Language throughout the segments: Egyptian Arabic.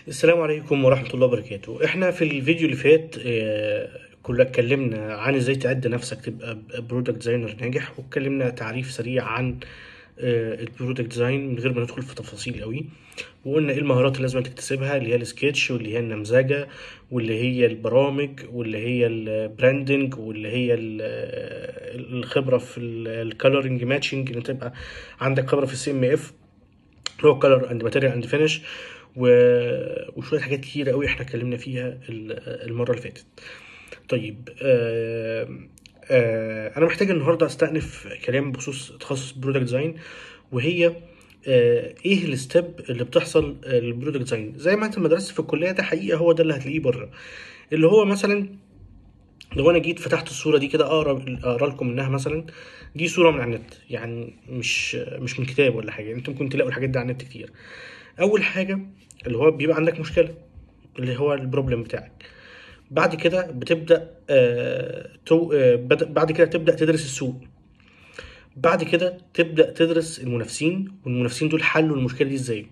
السلام عليكم ورحمة الله وبركاته احنا في الفيديو اللي فات آه، كنا اتكلمنا عن ازاي تعد نفسك تبقى برودكت ديزاينر ناجح واتكلمنا تعريف سريع عن البرودكت ديزاين من غير ما ندخل في تفاصيل قوي وقلنا ايه المهارات اللي لازم تكتسبها اللي هي السكتش واللي هي النمذجة واللي هي البرامج واللي هي البراندنج واللي هي ال- الخبرة في الكالرنج ماتشنج ان تبقى عندك خبرة في السي ام اف اللي هو كلر اند ماتيريال اند فينش وشويه حاجات كتيره قوي احنا اتكلمنا فيها ال- المره اللي فاتت طيب آه آه انا محتاج النهارده استأنف كلام بخصوص تخصص برودكت ديزاين وهي آه ايه الستيب اللي بتحصل للبرودكت ديزاين زي ما انت ما درست في الكليه ده حقيقه هو ده اللي هتلاقيه بره اللي هو مثلا لو انا جيت فتحت الصوره دي كده اقرا اقرا لكم منها مثلا دي صوره من على النت يعني مش مش من كتاب ولا حاجه انتم ممكن تلاقوا الحاجات دي على النت كتير اول حاجه اللي هو بيبقى عندك مشكله اللي هو البروبلم بتاعك بعد كده بتبدا آه تو آه بد- بعد كده تبدا تدرس السوق بعد كده تبدا تدرس المنافسين والمنافسين دول حلوا المشكله دي ازاي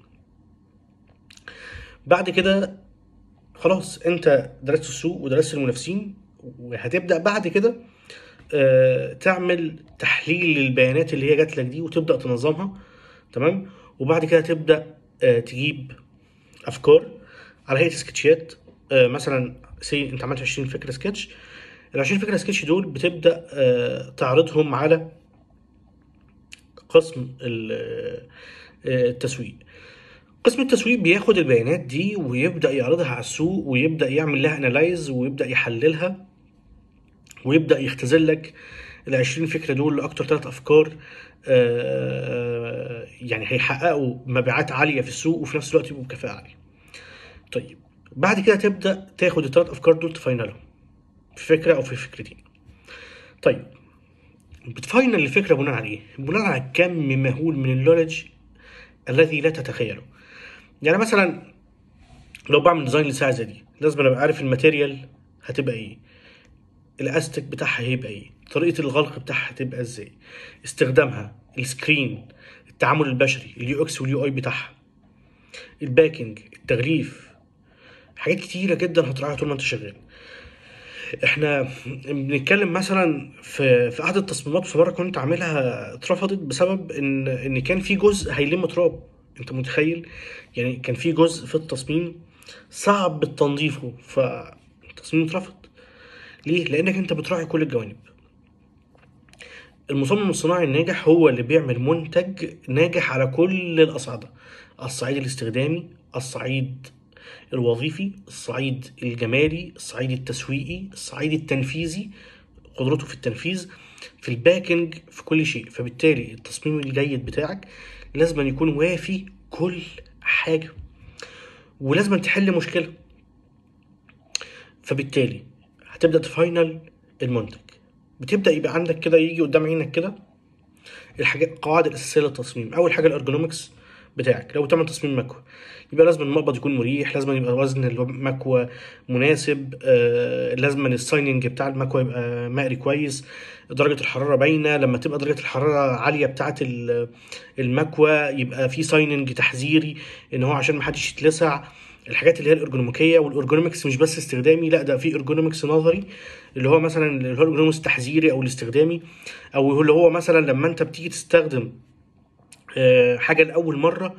بعد كده خلاص انت درست السوق ودرست المنافسين وهتبدا بعد كده آه، تعمل تحليل للبيانات اللي هي جات لك دي وتبدا تنظمها تمام وبعد كده تبدا آه، تجيب افكار على هيئه سكتشات آه، مثلا سي انت عملت 20 فكره سكتش ال 20 فكره سكتش دول بتبدا آه، تعرضهم على قسم ال- آه، التسويق قسم التسويق بياخد البيانات دي ويبدا يعرضها على السوق ويبدا يعمل لها انالايز ويبدا يحللها ويبدا يختزل لك ال 20 فكره دول لاكتر ثلاث افكار آه، يعني هيحققوا مبيعات عاليه في السوق وفي نفس الوقت يبقوا بكفاءه عاليه. طيب بعد كده تبدا تاخد الثلاث افكار دول تفاينلهم في فكره او في فكرتين. طيب بتفاينل الفكره بناء على ايه؟ بناء على كم مهول من النولج الذي لا تتخيله. يعني مثلا لو بعمل ديزاين لساعه زي دي لازم ابقى عارف الماتيريال هتبقى ايه الاستك بتاعها هيبقى ايه طريقه الغلق بتاعها هتبقى ازاي استخدامها السكرين التعامل البشري اليو اكس واليو اي بتاعها الباكينج التغليف حاجات كتيره جدا هتراعيها طول ما انت شغال احنا بنتكلم مثلا في في احد التصميمات في مره كنت عاملها اترفضت بسبب ان ان كان في جزء هيلم تراب انت متخيل يعني كان في جزء في التصميم صعب تنظيفه فالتصميم اترفض ليه لانك انت بتراعي كل الجوانب المصمم الصناعي الناجح هو اللي بيعمل منتج ناجح على كل الأصعدة الصعيد الاستخدامي الصعيد الوظيفي الصعيد الجمالي الصعيد التسويقي الصعيد التنفيذي قدرته في التنفيذ في الباكنج في كل شيء فبالتالي التصميم الجيد بتاعك لازم أن يكون وافي كل حاجة ولازم تحل مشكلة فبالتالي هتبدا تفاينل المنتج بتبدا يبقى عندك كده يجي قدام عينك كده الحاجات القواعد الاساسيه للتصميم اول حاجه الارجونومكس بتاعك لو تعمل تصميم مكوى يبقى لازم المقبض يكون مريح لازم يبقى وزن المكوى مناسب آه لازم السايننج بتاع المكوى يبقى مقري كويس درجة الحرارة باينة لما تبقى درجة الحرارة عالية بتاعة ال- المكوى يبقى في سايننج تحذيري ان هو عشان محدش يتلسع الحاجات اللي هي الارجونوميكيه والارجونومكس مش بس استخدامي لا ده في ارجونومكس نظري اللي هو مثلا اللي هو الارجونومكس التحذيري او الاستخدامي او اللي هو مثلا لما انت بتيجي تستخدم آه، حاجه لاول مره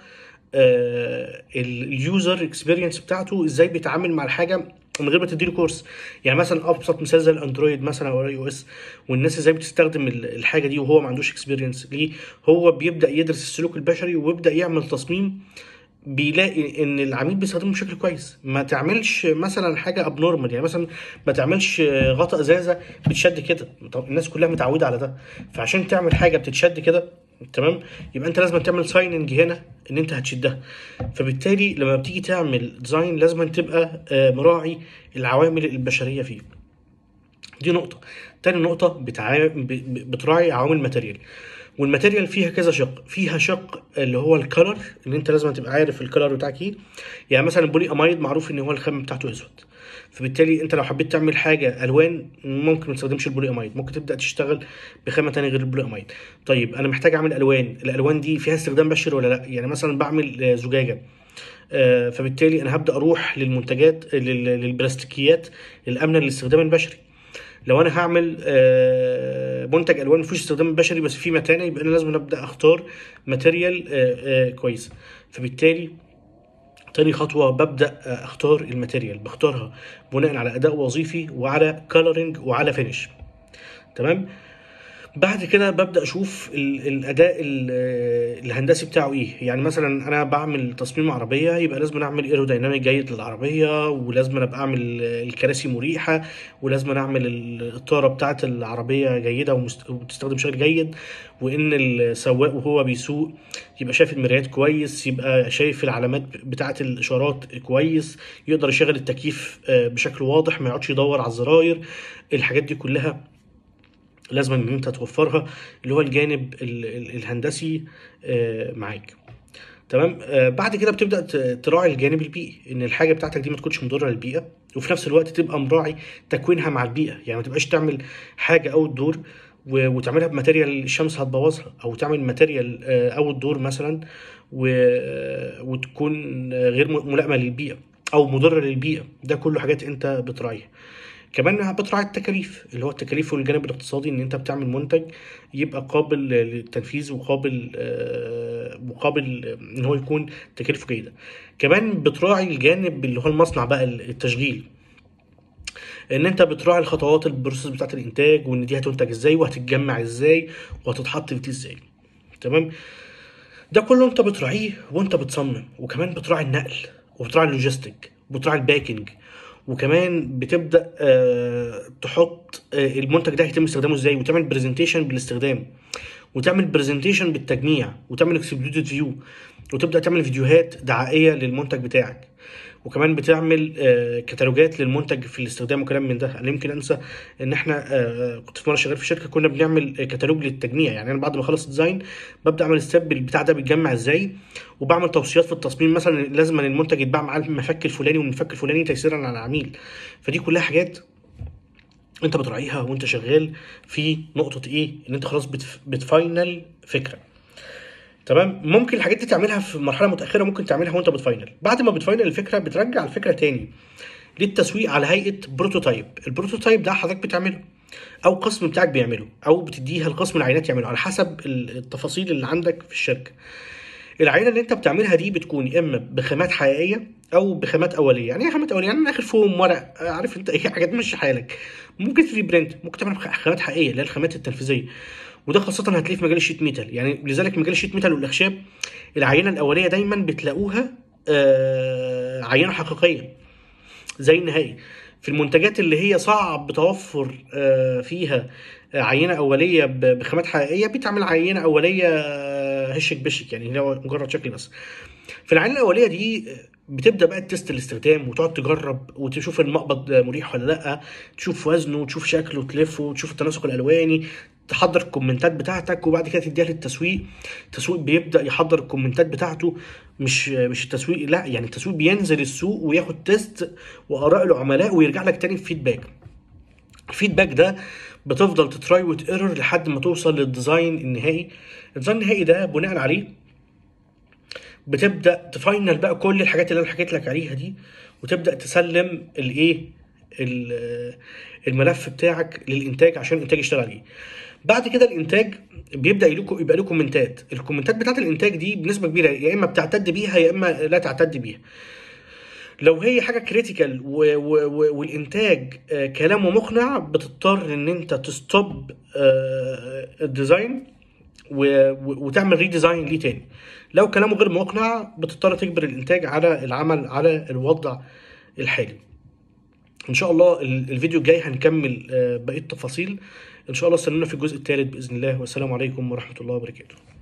اليوزر اكسبيرينس بتاعته ازاي بيتعامل مع الحاجه من غير ما تديله كورس يعني مثلا ابسط مثال زي الاندرويد مثلا او الاي او اس والناس ازاي بتستخدم ال- الحاجه دي وهو ما عندوش اكسبيرينس ليه هو بيبدا يدرس السلوك البشري ويبدا يعمل تصميم بيلاقي ان العميل بيستخدمه بشكل كويس ما تعملش مثلا حاجه ابنورمال يعني مثلا ما تعملش غطا ازازه بتشد كده طب الناس كلها متعوده على ده فعشان تعمل حاجه بتتشد كده تمام يبقى انت لازم تعمل سايننج هنا ان انت هتشدها فبالتالي لما بتيجي تعمل ديزاين لازم تبقى آه، مراعي العوامل البشريه فيه دي نقطة تاني نقطة بتع... ب- ب- بتراعي عوامل الماتيريال والماتيريال فيها كذا شق فيها شق اللي هو الكلر ان انت لازم تبقى عارف الكلر بتاعك ايه يعني مثلا البولي امايد معروف ان هو الخام بتاعته اسود فبالتالي انت لو حبيت تعمل حاجه الوان ممكن ما تستخدمش البولي امايد ممكن تبدا تشتغل بخامه تانية غير البولي امايد طيب انا محتاج اعمل الوان الالوان دي فيها استخدام بشري ولا لا يعني مثلا بعمل آه، زجاجه آه، فبالتالي انا هبدا اروح للمنتجات لل- للبلاستيكيات الامنه للاستخدام البشري لو انا هعمل آه، منتج الوان ما فيهوش استخدام بشري بس فيه متانه يبقى انا لازم ابدا اختار ماتيريال آه، آه، كويس فبالتالي تاني خطوة ببدأ أختار الماتيريال بختارها بناء على أداء وظيفي وعلى كولرنج وعلى فينش تمام بعد كده ببدا اشوف ال- الاداء ال- الهندسي بتاعه ايه يعني مثلا انا بعمل تصميم عربيه يبقى لازم اعمل ايرودايناميك جيد للعربيه ولازم ابقى اعمل الكراسي مريحه ولازم اعمل ال- الطاره بتاعه العربيه جيده ومست- وبتستخدم شكل جيد وان السواق وهو بيسوق يبقى شايف المرايات كويس يبقى شايف العلامات بتاعه الاشارات كويس يقدر يشغل التكييف آه، بشكل واضح ما يقعدش يدور على الزراير الحاجات دي كلها لازم ان انت توفرها اللي هو الجانب ال- ال- الهندسي آه، معاك تمام آه، بعد كده بتبدا ت- تراعي الجانب البيئي ان الحاجه بتاعتك دي ما تكونش مضره للبيئه وفي نفس الوقت تبقى مراعي تكوينها مع البيئه يعني ما تبقاش تعمل حاجه او الدور وتعملها بماتيريال الشمس هتبوظها او تعمل ماتيريال او الدور مثلا و- وتكون غير م- ملائمه للبيئه او مضره للبيئه ده كله حاجات انت بتراعيها كمان بتراعي التكاليف اللي هو التكاليف والجانب الاقتصادي ان انت بتعمل منتج يبقى قابل للتنفيذ وقابل آه، مقابل ان هو يكون تكاليفه جيده كمان بتراعي الجانب اللي هو المصنع بقى التشغيل ان انت بتراعي الخطوات البروسيس بتاعت الانتاج وان دي هتنتج ازاي وهتتجمع ازاي وهتتحط في دي ازاي تمام ده كله انت بتراعيه وانت بتصمم وكمان بتراعي النقل وبتراعي اللوجيستيك وبتراعي الباكينج وكمان بتبدا آه تحط آه المنتج ده هيتم استخدامه ازاي وتعمل برزنتيشن بالاستخدام وتعمل برزنتيشن بالتجميع وتعمل اكسبلودد فيو وتبدا تعمل فيديوهات دعائيه للمنتج بتاعك وكمان بتعمل آه، كتالوجات للمنتج في الاستخدام وكلام من ده انا يمكن انسى ان احنا آه، كنت في مره شغال في شركه كنا بنعمل آه، كتالوج للتجميع يعني انا بعد ما اخلص ديزاين ببدا اعمل ستيب البتاع ده بيتجمع ازاي وبعمل توصيات في التصميم مثلا لازم أن المنتج يتباع معاه المفك الفلاني والمفك الفلاني تيسيرا على العميل فدي كلها حاجات انت بتراعيها وانت شغال في نقطه ايه ان انت خلاص بتف... بتفاينل فكره تمام ممكن الحاجات دي تعملها في مرحله متاخره ممكن تعملها وانت بتفاينل بعد ما بتفاينل الفكره بترجع الفكره تاني للتسويق على هيئه بروتوتايب البروتوتايب ده حضرتك بتعمله او قسم بتاعك بيعمله او بتديها لقسم العينات يعمله على حسب ال- التفاصيل اللي عندك في الشركه العينه اللي انت بتعملها دي بتكون يا اما بخامات حقيقيه او بخامات اوليه يعني ايه خامات اوليه يعني من الاخر فوم ورق آه، عارف انت ايه حاجات ماشي حالك ممكن 3 برنت ممكن تعمل بخ- خامات حقيقيه اللي هي الخامات التنفيذيه وده خاصة هتلاقيه في مجال الشيت ميتال يعني لذلك مجال الشيت ميتال والأخشاب العينة الأولية دايما بتلاقوها آه، عينة حقيقية زي النهائي في المنتجات اللي هي صعب توفر آه، فيها آه، عينة أولية ب- بخامات حقيقية بتعمل عينة أولية آه، هشك بشك يعني اللي هو مجرد شكل بس في العينة الأولية دي بتبدأ بقى تست الاستخدام وتقعد تجرب وتشوف المقبض مريح ولا لأ تشوف وزنه تشوف شكله تلفه تشوف التناسق الألواني تحضر الكومنتات بتاعتك وبعد كده تديها للتسويق التسويق بيبدأ يحضر الكومنتات بتاعته مش مش التسويق لا يعني التسويق بينزل السوق وياخد تيست وآراء العملاء ويرجع لك تاني بفيدباك الفيدباك ده بتفضل تتراي وت ايرور لحد ما توصل للديزاين النهائي الديزاين النهائي ده بناء عليه بتبدا تفاينل بقى كل الحاجات اللي انا حكيت لك عليها دي وتبدا تسلم الايه ال- الملف بتاعك للانتاج عشان الانتاج يشتغل عليه بعد كده الانتاج بيبدا يلكو- يبقى له كومنتات الكومنتات بتاعت الانتاج دي بنسبه كبيره يا اما بتعتد بيها يا اما لا تعتد بيها لو هي حاجه كريتيكال والانتاج آه، كلامه مقنع بتضطر ان انت تستوب آه، الديزاين و- و- وتعمل ريديزاين ليه تاني لو كلامه غير مقنع بتضطر تجبر الانتاج على العمل على الوضع الحالي ان شاء الله ال- الفيديو الجاي هنكمل آه، بقيه التفاصيل ان شاء الله استنونا في الجزء الثالث باذن الله والسلام عليكم ورحمه الله وبركاته